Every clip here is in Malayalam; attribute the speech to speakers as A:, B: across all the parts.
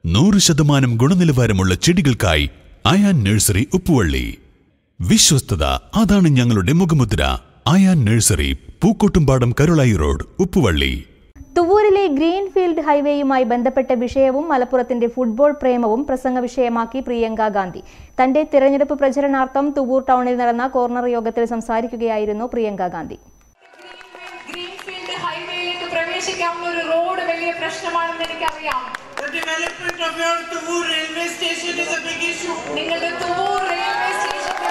A: നൂറ് ശതമാനം ഗുണനിലവാരമുള്ള ചെടികൾക്കായി അയാൻ നഴ്സറി ഉപ്പുവള്ളി വിശ്വസ്തത അതാണ് ഞങ്ങളുടെ മുഖമുദ്ര അയാൻ നഴ്സറി പൂക്കോട്ടുംപാടം കരുളായി റോഡ് ഉപ്പുവള്ളി
B: തുവൂരിലെ ഗ്രീൻഫീൽഡ് ഹൈവേയുമായി ബന്ധപ്പെട്ട വിഷയവും മലപ്പുറത്തിന്റെ ഫുട്ബോൾ പ്രേമവും പ്രസംഗ വിഷയമാക്കി പ്രിയങ്ക ഗാന്ധി തന്റെ തിരഞ്ഞെടുപ്പ് പ്രചരണാർത്ഥം തുവൂർ ടൗണിൽ നടന്ന കോർണർ യോഗത്തിൽ സംസാരിക്കുകയായിരുന്നു പ്രിയങ്ക ഗാന്ധി
C: ഗ്രീൻഫീൽഡ് ഹൈവേയിലേക്ക് പ്രവേശിക്കാവുന്ന ഒരു റോഡ് വലിയ പ്രശ്നമാണെന്ന് എനിക്കറിയാം
D: The development of your Tuvur railway station is a big issue.
C: നിങ്ങളുടെ തുവൂർ റെയിൽവേ സ്റ്റേഷന്റെ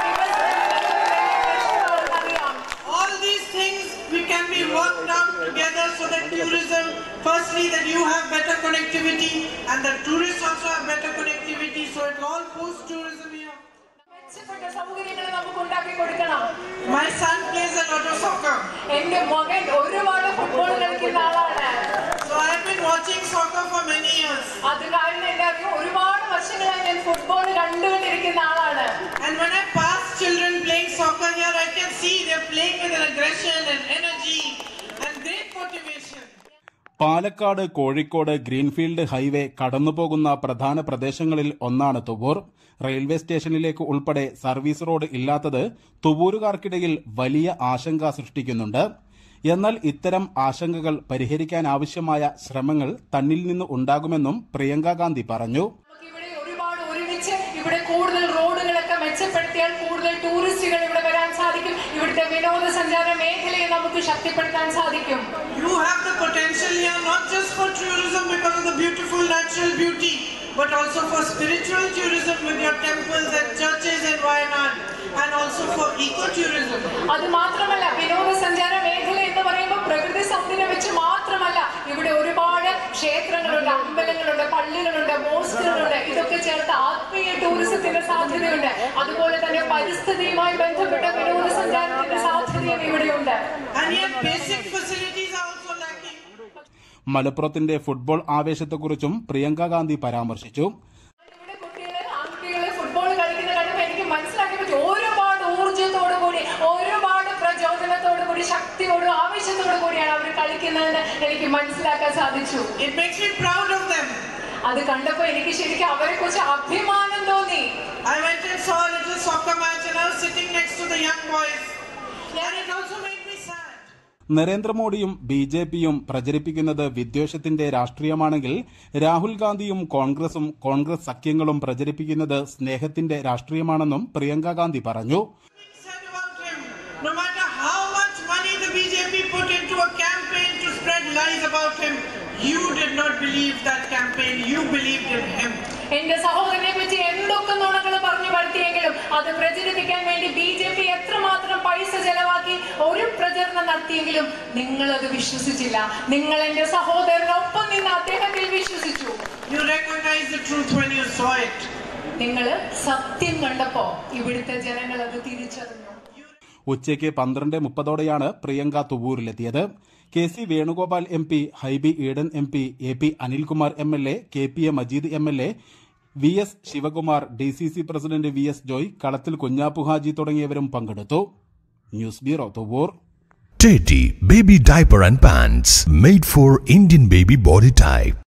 C: വികസനം അറിയാം
D: All these things we can be worked out together so that tourism, firstly, that you have better connectivity and that tourists also have better connectivity, so it will all boost tourism here.
C: മെച്ചപ്പെട്ട സൗകര്യങ്ങൾ നമുക്ക് ഉണ്ടാക്കി കൊടുക്കണം
D: My son plays a lot of soccer,
C: എന്റെ മകൻ ഒരുപാട് ഫുട്ബോൾ കളിക്കുന്ന ആളാണ്
D: so I have been watching soccer for many years.
C: അത് കാരണം എന്നെ അറിയാം ഒരുപാട് വർഷങ്ങളായി ഞാൻ ഫുട്ബോൾ കണ്ടുകൊണ്ടിരിക്കുന്ന ആളാണ്
D: And when I pass children playing soccer here, I can see they're playing with an aggression and energy and great motivation.
E: Palakkad Kozhikode greenfield highway കടന്നുപോകുന്ന പ്രധാന പ്രദേശങ്ങളിൽ ഒന്നാണ് തുവൂർ റെയിൽവേ സ്റ്റേഷനിലേക്ക് ഉൾപ്പെടെ സർവീസ് റോഡ് ഇല്ലാത്തത് തുവൂരുകാർക്കിടയിൽ വലിയ ആശങ്ക സൃഷ്ടിക്കുന്നുണ്ട് എന്നാൽ ഇത്തരം ആശങ്കകൾ പരിഹരിക്കാനാവശ്യമായ ശ്രമങ്ങൾ തന്നിൽ നിന്ന് ഉണ്ടാകുമെന്നും പ്രിയങ്ക ഗാന്ധി പറഞ്ഞു
C: നമുക്ക് ഇവിടെ ഒരുപാട് ഒരുമിച്ച് ഇവിടെ കൂടുതൽ റോഡുകളൊക്കെ മെച്ചപ്പെടുത്തിയാൽ കൂടുതൽ ടൂറിസ്റ്റുകൾ ഇവിടെ വരാൻ സാധിക്കും ഇവിടുത്തെ വിനോദസഞ്ചാര മേഖലയെ നമുക്ക് ശക്തിപ്പെടുത്താൻ സാധിക്കും
D: You have the potential here not just for tourism because of the beautiful natural beauty, but also for spiritual tourism with your temples and churches in Wayanad, and also for ecotourism.
C: അത് മാത്രമല്ല വിനോദസഞ്ചാര മേഖല എന്ന് പറയുമ്പോൾ പ്രകൃതി സൗന്ദര്യം വെച്ച് മാത്രമല്ല ഇവിടെ ഒരുപാട് ക്ഷേത്രങ്ങളുണ്ട് അമ്പലങ്ങളുണ്ട് പള്ളികളുണ്ട് മോസ്കുകളുണ്ട് ഇതൊക്കെ ചേർത്ത് ആത്മീയ ടൂറിസത്തിന്റെ സാധ്യതയുണ്ട് അതുപോലെ തന്നെ പരിസ്ഥിതിയുമായി ബന്ധപ്പെട്ട വിനോദസഞ്ചാരത്തിന്റെ സാധ്യതയും ഇവിടെയുണ്ട്
D: And yet basic facilities are also lacking.
E: മലപ്പുറത്തിന്റെ ഫുട്ബോൾ ആവേശത്തെക്കുറിച്ചും പ്രിയങ്ക ഗാന്ധി പരാമർശിച്ചു
C: ഇവിടെ കുട്ടികളെ ആൺകുട്ടികളെ ഫുട്ബോൾ കളിക്കുന്ന കണ്ടപ്പോൾ എനിക്ക് മനസ്സിലാക്കാൻ പറ്റും ഒരുപാട് ഊർജ്ജത്തോടു കൂടി ഒരുപാട് പ്രചോദനത്തോടു കൂടി ശക്തിയോടും ആവേശത്തോടു കൂടിയാണ് അവർ കളിക്കുന്നതെന്ന് എനിക്ക് മനസ്സിലാക്കാൻ സാധിച്ചു
D: It makes me proud of them.
C: അത് കണ്ടപ്പോൾ എനിക്ക് ശരിക്കും അവരെ കുറിച്ച് അഭിമാനം തോന്നി
D: I went and saw a little soccer match and I was sitting next to the young boys. And it also made me sad.
E: നരേന്ദ്രമോദിയും ബി ജെ പിയും പ്രചരിപ്പിക്കുന്നത് വിദ്വേഷത്തിന്റെ രാഷ്ട്രീയമാണെങ്കിൽ രാഹുൽ ഗാന്ധിയും കോൺഗ്രസും കോൺഗ്രസ് സഖ്യങ്ങളും പ്രചരിപ്പിക്കുന്നത് സ്നേഹത്തിന്റെ രാഷ്ട്രീയമാണെന്നും പ്രിയങ്ക ഗാന്ധി പറഞ്ഞു
D: said about him, no matter how much money the BJP put into a campaign to spread lies about him, you did not believe that campaign, you believed in him.
C: എന്റെ സഹോദരനെ പറ്റി എന്തൊക്കെ നുണകൾ പറഞ്ഞു പരത്തിയെങ്കിലും അത് പ്രചരിപ്പിക്കാൻ വേണ്ടി ബി ജെ പി എത്രമാത്രം പൈസ ചെലവാക്കി ഒരു പ്രചരണം നടത്തിയെങ്കിലും നിങ്ങൾ അത് വിശ്വസിച്ചില്ല നിങ്ങൾ എന്റെ സഹോദരനൊപ്പം നിന്ന് അദ്ദേഹത്തിൽ വിശ്വസിച്ചു
D: You recognized the truth when you saw it.
C: നിങ്ങൾ സത്യം കണ്ടപ്പോ ഇവിടുത്തെ ജനങ്ങൾ അത് തിരിച്ചറിഞ്ഞു
E: ഉച്ചയ്ക്ക് പന്ത്രണ്ട് മുപ്പതോടെയാണ് പ്രിയങ്ക തുവൂരിലെത്തിയത് K C Venugopal M P Hibi Eden M P A P Anilkumar M L A K P A Majeed M L A V S Sivakumar D C C president V S Joy Kalathil Kunjappu Haji തുടങ്ങിയവരും പങ്കെടുത്തു news bureau Thuvur
A: Teddy Baby Diaper and Pants made for Indian baby body type.